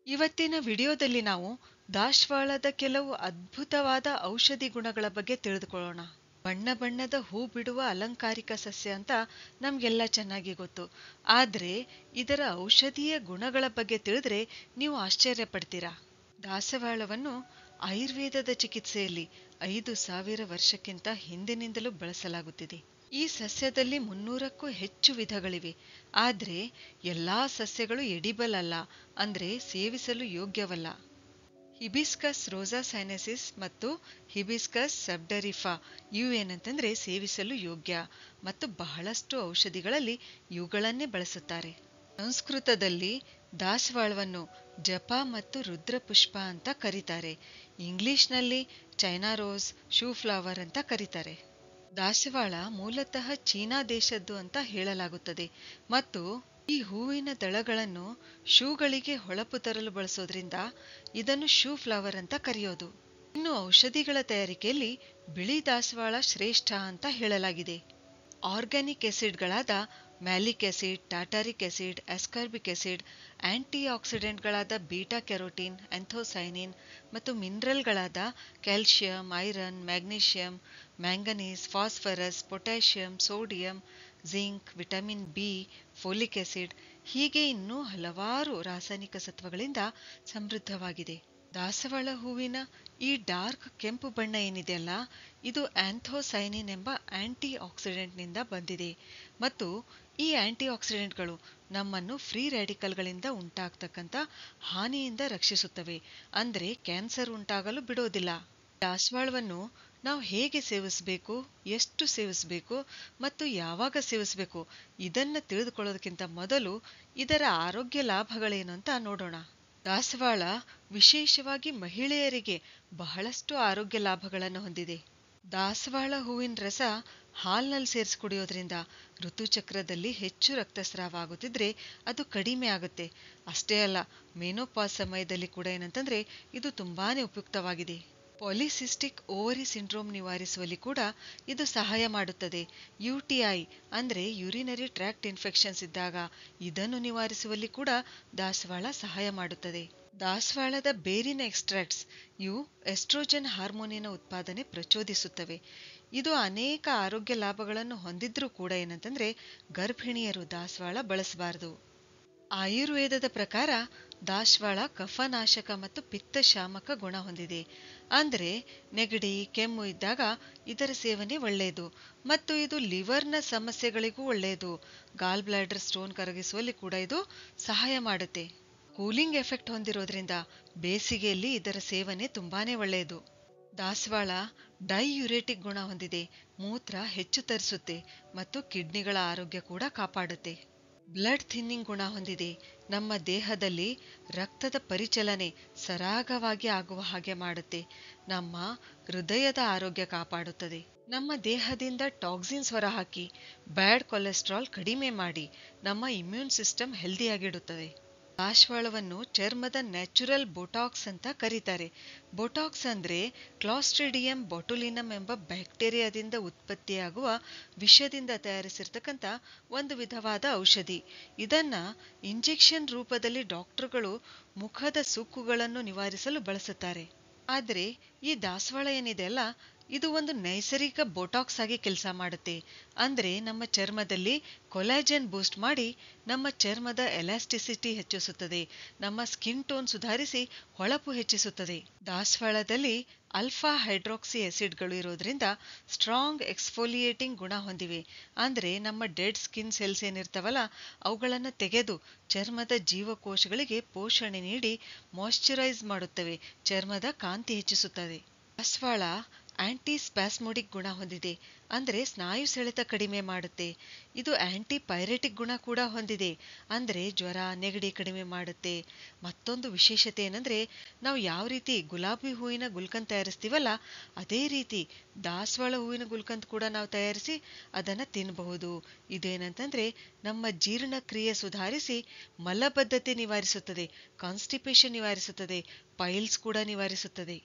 ಇವತ್ತಿನ ವಿಡಿಯೋದಲ್ಲಿ ನಾವು ದಾಶ್ವಾಳದ ಕೆಲವು ಅದ್ಭುತವಾದ ಔಷಧಿ ಗುಣಗಳ ಬಗ್ಗೆ ತಿಳಿದುಕೊಳ್ಳೋಣ ಬಣ್ಣ ಬಣ್ಣದ ಹೂ ಬಿಡುವ ಅಲಂಕಾರಿಕ ಸಸ್ಯ ಅಂತ ನಮ್ಗೆಲ್ಲ ಚೆನ್ನಾಗಿ ಗೊತ್ತು ಆದ್ರೆ ಇದರ ಔಷಧೀಯ ಗುಣಗಳ ಬಗ್ಗೆ ತಿಳಿದ್ರೆ ನೀವು ಆಶ್ಚರ್ಯ ಪಡ್ತೀರಾ ದಾಸವಾಳವನ್ನು ಆಯುರ್ವೇದದ ಚಿಕಿತ್ಸೆಯಲ್ಲಿ ಐದು ಸಾವಿರ ವರ್ಷಕ್ಕಿಂತ ಹಿಂದಿನಿಂದಲೂ ಬಳಸಲಾಗುತ್ತಿದೆ ಈ ಸಸ್ಯದಲ್ಲಿ ಮುನ್ನೂರಕ್ಕೂ ಹೆಚ್ಚು ವಿಧಗಳಿವೆ ಆದ್ರೆ ಎಲ್ಲಾ ಸಸ್ಯಗಳು ಎಡಿಬಲ್ ಅಲ್ಲ ಅಂದ್ರೆ ಸೇವಿಸಲು ಯೋಗ್ಯವಲ್ಲ ಹಿಬಿಸ್ಕಸ್ ರೋಸಾ ಸೈನೆಸಿಸ್ ಮತ್ತು ಹಿಬಿಸ್ಕಸ್ ಸಬ್ಡರಿಫಾ ಇವು ಏನಂತಂದ್ರೆ ಸೇವಿಸಲು ಯೋಗ್ಯ ಮತ್ತು ಬಹಳಷ್ಟು ಔಷಧಿಗಳಲ್ಲಿ ಇವುಗಳನ್ನೇ ಬಳಸುತ್ತಾರೆ ಸಂಸ್ಕೃತದಲ್ಲಿ ದಾಸವಾಳವನ್ನು ಜಪ ಮತ್ತು ರುದ್ರಪುಷ್ಪ ಅಂತ ಕರೀತಾರೆ ಇಂಗ್ಲಿಷ್ನಲ್ಲಿ ಚೈನಾ ರೋಸ್ ಶೂ ಫ್ಲವರ್ ಅಂತ ಕರೀತಾರೆ ದಾಸವಾಳ ಮೂಲತಃ ಚೀನಾ ದೇಶದ್ದು ಅಂತ ಹೇಳಲಾಗುತ್ತದೆ ಮತ್ತು ಈ ಹೂವಿನ ದಳಗಳನ್ನು ಶೂಗಳಿಗೆ ಹೊಳಪು ತರಲು ಬಳಸೋದ್ರಿಂದ ಇದನ್ನು ಶೂ ಫ್ಲವರ್ ಅಂತ ಕರೆಯೋದು ಇನ್ನು ಔಷಧಿಗಳ ತಯಾರಿಕೆಯಲ್ಲಿ ಬಿಳಿ ದಾಸವಾಳ ಶ್ರೇಷ್ಠ ಅಂತ ಹೇಳಲಾಗಿದೆ ಆರ್ಗ್ಯಾನಿಕ್ ಆಸಿಡ್ಗಳಾದ malic acid tartaric acid ascorbic acid ಆಂಟಿ ಆಕ್ಸಿಡೆಂಟ್ಗಳಾದ ಬೀಟಾ ಕೆರೋಟಿನ್ ಆಂಥೋಸೈನಿನ್ ಮತ್ತು ಮಿನರಲ್ಗಳಾದ calcium iron magnesium manganese phosphorus potassium sodium zinc vitamin B folic acid ಹೀಗೆ ಇನ್ನೂ ಹಲವಾರು ರಾಸಾಯನಿಕ ಸತ್ವಗಳಿಂದ ಸಮೃದ್ಧವಾಗಿದೆ ದಾಸವಾಳ ಹೂವಿನ ಈ ಡಾರ್ಕ್ ಕೆಂಪು ಬಣ್ಣ ಏನಿದೆಯಲ್ಲ ಇದು ಆಂಥೋಸೈನಿನ್ ಎಂಬ ಆಂಟಿ ಆಕ್ಸಿಡೆಂಟ್ನಿಂದ ಬಂದಿದೆ ಮತ್ತು ಈ ಆಂಟಿ ಆಕ್ಸಿಡೆಂಟ್ಗಳು ನಮ್ಮನ್ನು ಫ್ರೀ ರ್ಯಾಡಿಕಲ್ಗಳಿಂದ ಉಂಟಾಗ್ತಕ್ಕಂಥ ಹಾನಿಯಿಂದ ರಕ್ಷಿಸುತ್ತವೆ ಅಂದ್ರೆ ಕ್ಯಾನ್ಸರ್ ಉಂಟಾಗಲು ಬಿಡೋದಿಲ್ಲ ದಾಸವಾಳವನ್ನು ನಾವು ಹೇಗೆ ಸೇವಿಸಬೇಕು ಎಷ್ಟು ಸೇವಿಸಬೇಕು ಮತ್ತು ಯಾವಾಗ ಸೇವಿಸಬೇಕು ಇದನ್ನ ತಿಳಿದುಕೊಳ್ಳೋದಕ್ಕಿಂತ ಮೊದಲು ಇದರ ಆರೋಗ್ಯ ಲಾಭಗಳೇನು ಅಂತ ನೋಡೋಣ ದಾಸವಾಳ ವಿಶೇಷವಾಗಿ ಮಹಿಳೆಯರಿಗೆ ಬಹಳಷ್ಟು ಆರೋಗ್ಯ ಲಾಭಗಳನ್ನು ಹೊಂದಿದೆ ದಾಸವಾಳ ಹೂವಿನ ರಸ ಹಾಲ್ನಲ್ಲಿ ಸೇರಿಸಿ ಕುಡಿಯೋದ್ರಿಂದ ಋತುಚಕ್ರದಲ್ಲಿ ಹೆಚ್ಚು ರಕ್ತಸ್ರಾವ ಆಗುತ್ತಿದ್ರೆ ಅದು ಕಡಿಮೆ ಆಗುತ್ತೆ ಅಷ್ಟೇ ಅಲ್ಲ ಮೇನೋಪಾಸ್ ಸಮಯದಲ್ಲಿ ಕೂಡ ಏನಂತಂದ್ರೆ ಇದು ತುಂಬಾನೇ ಉಪಯುಕ್ತವಾಗಿದೆ ಪಾಲಿಸಿಸ್ಟಿಕ್ ಓವರಿ ಸಿಂಡ್ರೋಮ್ ನಿವಾರಿಸುವಲ್ಲಿ ಕೂಡ ಇದು ಸಹಾಯ ಮಾಡುತ್ತದೆ ಯುಟಿಐ ಅಂದ್ರೆ ಯುರಿನರಿ ಟ್ರ್ಯಾಕ್ಟ್ ಇನ್ಫೆಕ್ಷನ್ಸ್ ಇದ್ದಾಗ ಇದನ್ನು ನಿವಾರಿಸುವಲ್ಲಿ ಕೂಡ ದಾಸವಾಳ ಸಹಾಯ ಮಾಡುತ್ತದೆ ದಾಸವಾಳದ ಬೇರಿನ ಎಕ್ಸ್ಟ್ರಾಕ್ಟ್ಸ್ ಇವು ಎಸ್ಟ್ರೋಜನ್ ಹಾರ್ಮೋನಿನ ಉತ್ಪಾದನೆ ಪ್ರಚೋದಿಸುತ್ತವೆ ಇದು ಅನೇಕ ಆರೋಗ್ಯ ಲಾಭಗಳನ್ನು ಹೊಂದಿದ್ರೂ ಕೂಡ ಏನಂತಂದ್ರೆ ಗರ್ಭಿಣಿಯರು ದಾಸವಾಳ ಬಳಸಬಾರದು ಆಯುರ್ವೇದದ ಪ್ರಕಾರ ದಾಸವಾಳ ಕಫನಾಶಕ ಮತ್ತು ಪಿತ್ತಶಾಮಕ ಗುಣ ಹೊಂದಿದೆ ಅಂದ್ರೆ ನೆಗಡಿ ಕೆಮ್ಮು ಇದ್ದಾಗ ಇದರ ಸೇವನೆ ಒಳ್ಳೆಯದು ಮತ್ತು ಇದು ಲಿವರ್ನ ಸಮಸ್ಯೆಗಳಿಗೂ ಒಳ್ಳೆಯದು ಗಾಲ್ ಬ್ಲಾಡರ್ ಸ್ಟೋನ್ ಕರಗಿಸುವಲ್ಲಿ ಕೂಡ ಇದು ಸಹಾಯ ಮಾಡುತ್ತೆ ಕೂಲಿಂಗ್ ಎಫೆಕ್ಟ್ ಹೊಂದಿರೋದ್ರಿಂದ ಬೇಸಿಗೆಯಲ್ಲಿ ಇದರ ಸೇವನೆ ತುಂಬಾನೇ ಒಳ್ಳೆಯದು ದಾಸವಾಳ ಡೈಯುರೇಟಿಕ್ ಗುಣ ಹೊಂದಿದೆ ಮೂತ್ರ ಹೆಚ್ಚು ತರಿಸುತ್ತೆ ಮತ್ತು ಕಿಡ್ನಿಗಳ ಆರೋಗ್ಯ ಕೂಡ ಕಾಪಾಡುತ್ತೆ ಬ್ಲಡ್ ಥಿನ್ನಿಂಗ್ ಗುಣ ಹೊಂದಿದೆ ನಮ್ಮ ದೇಹದಲ್ಲಿ ರಕ್ತದ ಪರಿಚಲನೆ ಸರಾಗವಾಗಿ ಆಗುವ ಹಾಗೆ ಮಾಡುತ್ತೆ ನಮ್ಮ ಹೃದಯದ ಆರೋಗ್ಯ ಕಾಪಾಡುತ್ತದೆ ನಮ್ಮ ದೇಹದಿಂದ ಟಾಕ್ಸಿನ್ಸ್ ಹೊರಹಾಕಿ ಬ್ಯಾಡ್ ಕೊಲೆಸ್ಟ್ರಾಲ್ ಕಡಿಮೆ ಮಾಡಿ ನಮ್ಮ ಇಮ್ಯೂನ್ ಸಿಸ್ಟಮ್ ಹೆಲ್ದಿಯಾಗಿಡುತ್ತದೆ ದಾಸವಾಳವನ್ನು ಚರ್ಮದ ನ್ಯಾಚುರಲ್ ಬೋಟಾಕ್ಸ್ ಅಂತ ಕರೀತಾರೆ ಬೋಟಾಕ್ಸ್ ಅಂದ್ರೆ ಕ್ಲಾಸ್ಟ್ರಿಡಿಯಂ ಬೊಟುಲಿನಮ್ ಎಂಬ ಬ್ಯಾಕ್ಟೀರಿಯಾದಿಂದ ಉತ್ಪತ್ತಿಯಾಗುವ ವಿಷದಿಂದ ತಯಾರಿಸಿರ್ತಕ್ಕಂಥ ಒಂದು ವಿಧವಾದ ಔಷಧಿ ಇದನ್ನ ಇಂಜೆಕ್ಷನ್ ರೂಪದಲ್ಲಿ ಡಾಕ್ಟರ್ಗಳು ಮುಖದ ಸುಕ್ಕುಗಳನ್ನು ನಿವಾರಿಸಲು ಬಳಸುತ್ತಾರೆ ಆದರೆ ಈ ದಾಸವಾಳ ಏನಿದೆ ಅಲ್ಲ ಇದು ಒಂದು ನೈಸರ್ಗಿಕ ಬೋಟಾಕ್ಸ್ ಆಗಿ ಕೆಲಸ ಮಾಡುತ್ತೆ ಅಂದ್ರೆ ನಮ್ಮ ಚರ್ಮದಲ್ಲಿ ಕೊಲಾಜನ್ ಬೂಸ್ಟ್ ಮಾಡಿ ನಮ್ಮ ಚರ್ಮದ ಎಲಾಸ್ಟಿಸಿಟಿ ಹೆಚ್ಚಿಸುತ್ತದೆ ನಮ್ಮ ಸ್ಕಿನ್ ಟೋನ್ ಸುಧಾರಿಸಿ ಹೊಳಪು ಹೆಚ್ಚಿಸುತ್ತದೆ ದಾಸವಾಳದಲ್ಲಿ ಅಲ್ಫಾ ಹೈಡ್ರಾಕ್ಸಿ ಆಸಿಡ್ಗಳು ಇರೋದ್ರಿಂದ ಸ್ಟ್ರಾಂಗ್ ಎಕ್ಸ್ಫೋಲಿಯೇಟಿಂಗ್ ಗುಣ ಹೊಂದಿವೆ ಅಂದ್ರೆ ನಮ್ಮ ಡೆಡ್ ಸ್ಕಿನ್ ಸೆಲ್ಸ್ ಏನಿರ್ತಾವಲ್ಲ ಅವುಗಳನ್ನು ತೆಗೆದು ಚರ್ಮದ ಜೀವಕೋಶಗಳಿಗೆ ಪೋಷಣೆ ನೀಡಿ ಮಾಯಿಶ್ಚರೈಸ್ ಮಾಡುತ್ತವೆ ಚರ್ಮದ ಕಾಂತಿ ಹೆಚ್ಚಿಸುತ್ತದೆ ದಾಸವಾಳ ಆಂಟಿ ಸ್ಪ್ಯಾಸ್ಮೋಡಿಕ್ ಗುಣ ಹೊಂದಿದೆ ಅಂದ್ರೆ ಸ್ನಾಯು ಸೆಳೆತ ಕಡಿಮೆ ಮಾಡುತ್ತೆ ಇದು ಆಂಟಿ ಪೈರೆಟಿಕ್ ಗುಣ ಕೂಡ ಹೊಂದಿದೆ ಅಂದ್ರೆ ಜ್ವರ ನೆಗಡಿ ಕಡಿಮೆ ಮಾಡುತ್ತೆ ಮತ್ತೊಂದು ವಿಶೇಷತೆ ಏನಂದ್ರೆ ನಾವು ಯಾವ ರೀತಿ ಗುಲಾಬಿ ಹೂವಿನ ಗುಲ್ಕಂದ್ ತಯಾರಿಸ್ತೀವಲ್ಲ ಅದೇ ರೀತಿ ದಾಸವಾಳ ಹೂವಿನ ಗುಲ್ಕಂದ್ ಕೂಡ ನಾವು ತಯಾರಿಸಿ ಅದನ್ನ ತಿನ್ನಬಹುದು ಇದೇನಂತಂದ್ರೆ ನಮ್ಮ ಜೀರ್ಣಕ್ರಿಯೆ ಸುಧಾರಿಸಿ ಮಲಬದ್ಧತೆ ನಿವಾರಿಸುತ್ತದೆ ಕಾನ್ಸ್ಟಿಪೇಷನ್ ನಿವಾರಿಸುತ್ತದೆ ಪೈಲ್ಸ್ ಕೂಡ ನಿವಾರಿಸುತ್ತದೆ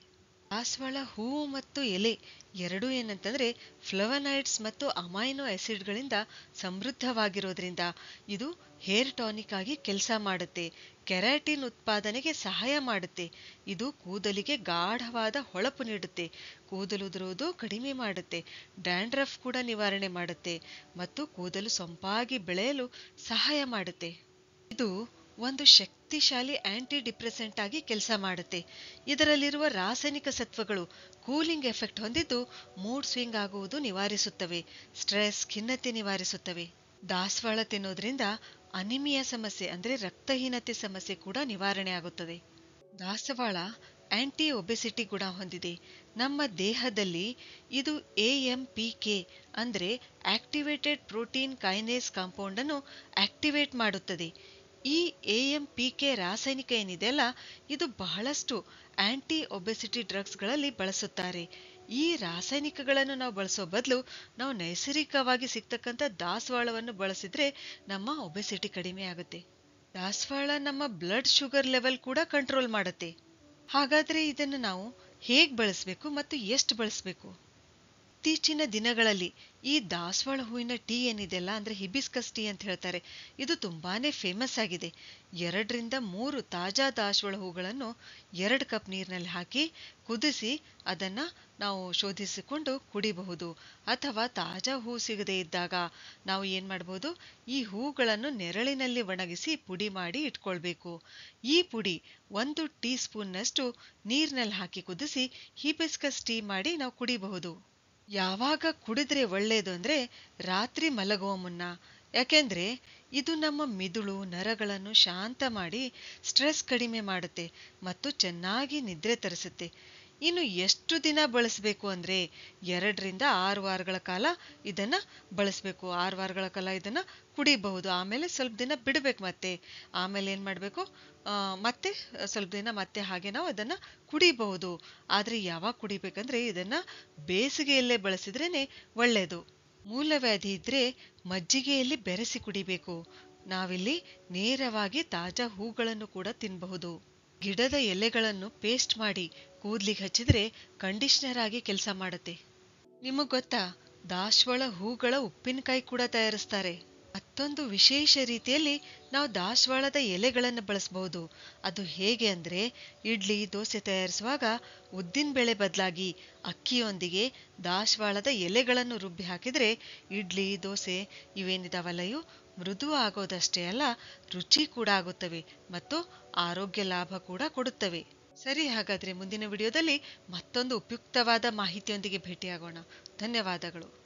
ದಾಸವಾಳ ಹೂವು ಮತ್ತು ಎಲೆ ಎರಡೂ ಏನಂತಂದ್ರೆ ಫ್ಲವನಾಯ್ಡ್ಸ್ ಮತ್ತು ಅಮೈನೋ ಆಸಿಡ್ಗಳಿಂದ ಸಮೃದ್ಧವಾಗಿರೋದ್ರಿಂದ ಇದು ಹೇರ್ ಟಾನಿಕ್ ಆಗಿ ಕೆಲಸ ಮಾಡುತ್ತೆ ಕೆರಾಟಿನ್ ಉತ್ಪಾದನೆಗೆ ಸಹಾಯ ಮಾಡುತ್ತೆ ಇದು ಕೂದಲಿಗೆ ಗಾಢವಾದ ಹೊಳಪು ನೀಡುತ್ತೆ ಕೂದಲು ಉದುರುವುದು ಕಡಿಮೆ ಮಾಡುತ್ತೆ ಡ್ಯಾಂಡ್ರಫ್ ಕೂಡ ನಿವಾರಣೆ ಮಾಡುತ್ತೆ ಮತ್ತು ಕೂದಲು ಸೊಂಪಾಗಿ ಬೆಳೆಯಲು ಸಹಾಯ ಮಾಡುತ್ತೆ ಇದು ಒಂದು ಶಕ್ತಿಶಾಲಿ ಆಂಟಿ ಡಿಪ್ರೆಸೆಂಟ್ ಆಗಿ ಕೆಲಸ ಮಾಡುತ್ತೆ ಇದರಲ್ಲಿರುವ ರಾಸಾಯನಿಕ ಸತ್ವಗಳು ಕೂಲಿಂಗ್ ಎಫೆಕ್ಟ್ ಹೊಂದಿದ್ದು ಮೂಡ್ ಸ್ವಿಂಗ್ ಆಗುವುದು ನಿವಾರಿಸುತ್ತವೆ ಸ್ಟ್ರೆಸ್ ಖಿನ್ನತೆ ನಿವಾರಿಸುತ್ತವೆ ದಾಸವಾಳ ತಿನ್ನೋದ್ರಿಂದ ಅನಿಮಿಯಾ ಸಮಸ್ಯೆ ಅಂದ್ರೆ ರಕ್ತಹೀನತೆ ಸಮಸ್ಯೆ ಕೂಡ ನಿವಾರಣೆ ಆಗುತ್ತದೆ ದಾಸವಾಳ ಆಂಟಿ ಒಬೆಸಿಟಿ ಗುಣ ಹೊಂದಿದೆ ನಮ್ಮ ದೇಹದಲ್ಲಿ ಇದು ಎಎಂಪಿಕೆ ಅಂದ್ರೆ ಆಕ್ಟಿವೇಟೆಡ್ ಪ್ರೋಟೀನ್ ಕೈನೇಸ್ ಕಾಂಪೌಂಡ್ ಅನ್ನು ಆಕ್ಟಿವೇಟ್ ಮಾಡುತ್ತದೆ ಈ ಎಎಂಪಿಕೆ ರಾಸಾಯನಿಕ ಏನಿದೆ ಅಲ್ಲ ಇದು ಬಹಳಷ್ಟು ಆಂಟಿ ಒಬೆಸಿಟಿ ಡ್ರಗ್ಸ್ಗಳಲ್ಲಿ ಬಳಸುತ್ತಾರೆ ಈ ರಾಸಾಯನಿಕಗಳನ್ನು ನಾವು ಬಳಸೋ ಬದಲು ನಾವು ನೈಸರ್ಗಿಕವಾಗಿ ಸಿಗ್ತಕ್ಕಂಥ ದಾಸವಾಳವನ್ನು ಬಳಸಿದ್ರೆ ನಮ್ಮ ಒಬೆಸಿಟಿ ಕಡಿಮೆ ಆಗುತ್ತೆ ದಾಸವಾಳ ನಮ್ಮ ಬ್ಲಡ್ ಶುಗರ್ ಲೆವೆಲ್ ಕೂಡ ಕಂಟ್ರೋಲ್ ಮಾಡುತ್ತೆ ಹಾಗಾದ್ರೆ ಇದನ್ನು ನಾವು ಹೇಗ್ ಬಳಸಬೇಕು ಮತ್ತು ಎಷ್ಟು ಬಳಸಬೇಕು ಇತ್ತೀಚಿನ ದಿನಗಳಲ್ಲಿ ಈ ದಾಸವಾಳ ಹೂವಿನ ಟೀ ಏನಿದೆಯಲ್ಲ ಅಂದ್ರೆ ಹಿಬಿಸ್ಕಸ್ ಟೀ ಅಂತ ಹೇಳ್ತಾರೆ ಇದು ತುಂಬಾನೇ ಫೇಮಸ್ ಆಗಿದೆ ಎರಡರಿಂದ ಮೂರು ತಾಜಾ ದಾಸವಾಳ ಹೂಗಳನ್ನು ಎರಡು ಕಪ್ ನೀರಿನಲ್ಲಿ ಹಾಕಿ ಕುದಿಸಿ ಅದನ್ನ ನಾವು ಶೋಧಿಸಿಕೊಂಡು ಕುಡಿಬಹುದು ಅಥವಾ ತಾಜಾ ಹೂ ಸಿಗದೇ ಇದ್ದಾಗ ನಾವು ಏನ್ ಮಾಡಬಹುದು ಈ ಹೂಗಳನ್ನು ನೆರಳಿನಲ್ಲಿ ಒಣಗಿಸಿ ಪುಡಿ ಮಾಡಿ ಇಟ್ಕೊಳ್ಬೇಕು ಈ ಪುಡಿ ಒಂದು ಟೀ ಸ್ಪೂನ್ನಷ್ಟು ನೀರಿನಲ್ಲಿ ಹಾಕಿ ಕುದಿಸಿ ಹಿಬಿಸ್ಕಸ್ ಟೀ ಮಾಡಿ ನಾವು ಕುಡಿಬಹುದು ಯಾವಾಗ ಕುಡಿದ್ರೆ ಒಳ್ಳೆಯದು ಅಂದ್ರೆ ರಾತ್ರಿ ಮಲಗುವ ಮುನ್ನ ಯಾಕೆಂದ್ರೆ ಇದು ನಮ್ಮ ಮಿದುಳು ನರಗಳನ್ನು ಶಾಂತ ಮಾಡಿ ಸ್ಟ್ರೆಸ್ ಕಡಿಮೆ ಮಾಡುತ್ತೆ ಮತ್ತು ಚೆನ್ನಾಗಿ ನಿದ್ರೆ ತರಿಸುತ್ತೆ ಇನ್ನು ಎಷ್ಟು ದಿನ ಬಳಸಬೇಕು ಅಂದ್ರೆ ಎರಡರಿಂದ ಆರು ವಾರಗಳ ಕಾಲ ಇದನ್ನ ಬಳಸಬೇಕು ಆರು ವಾರಗಳ ಕಾಲ ಇದನ್ನ ಕುಡಿಬಹುದು ಆಮೇಲೆ ಸ್ವಲ್ಪ ದಿನ ಬಿಡಬೇಕು ಮತ್ತೆ ಆಮೇಲೆ ಏನ್ ಮಾಡಬೇಕು ಮತ್ತೆ ಸ್ವಲ್ಪ ದಿನ ಮತ್ತೆ ಹಾಗೆ ನಾವು ಅದನ್ನ ಕುಡಿಬಹುದು ಆದ್ರೆ ಯಾವಾಗ ಕುಡಿಬೇಕಂದ್ರೆ ಇದನ್ನ ಬೇಸಿಗೆಯಲ್ಲೇ ಬಳಸಿದ್ರೇನೆ ಒಳ್ಳೆಯದು ಮೂಲವ್ಯಾಧಿ ಇದ್ರೆ ಮಜ್ಜಿಗೆಯಲ್ಲಿ ಬೆರೆಸಿ ಕುಡಿಬೇಕು ನಾವಿಲ್ಲಿ ನೇರವಾಗಿ ತಾಜಾ ಹೂಗಳನ್ನು ಕೂಡ ತಿನ್ನಬಹುದು ಗಿಡದ ಎಲೆಗಳನ್ನು ಪೇಸ್ಟ್ ಮಾಡಿ ಕೂದ್ಲಿಗೆ ಹಚ್ಚಿದ್ರೆ ಕಂಡೀಷನರ್ ಆಗಿ ಕೆಲಸ ಮಾಡುತ್ತೆ ನಿಮಗ್ ಗೊತ್ತಾ ದಾಸವಾಳ ಹೂಗಳ ಉಪ್ಪಿನಕಾಯಿ ಕೂಡ ತಯಾರಿಸ್ತಾರೆ ಮತ್ತೊಂದು ವಿಶೇಷ ರೀತಿಯಲ್ಲಿ ನಾವು ದಾಸವಾಳದ ಎಲೆಗಳನ್ನು ಬಳಸಬಹುದು ಅದು ಹೇಗೆ ಅಂದ್ರೆ ಇಡ್ಲಿ ದೋಸೆ ತಯಾರಿಸುವಾಗ ಉದ್ದಿನ ಬೇಳೆ ಬದಲಾಗಿ ಅಕ್ಕಿಯೊಂದಿಗೆ ದಾಸವಾಳದ ಎಲೆಗಳನ್ನು ರುಬ್ಬಿ ಹಾಕಿದ್ರೆ ಇಡ್ಲಿ ದೋಸೆ ಇವೇನಿದಾವಲ್ಲ ಇವು ಮೃದು ಆಗೋದಷ್ಟೇ ಅಲ್ಲ ರುಚಿ ಕೂಡ ಆಗುತ್ತವೆ ಮತ್ತು ಆರೋಗ್ಯ ಲಾಭ ಕೂಡ ಕೊಡುತ್ತವೆ ಸರಿ ಹಾಗಾದ್ರೆ ಮುಂದಿನ ವಿಡಿಯೋದಲ್ಲಿ ಮತ್ತೊಂದು ಉಪಯುಕ್ತವಾದ ಮಾಹಿತಿಯೊಂದಿಗೆ ಭೇಟಿಯಾಗೋಣ ಧನ್ಯವಾದಗಳು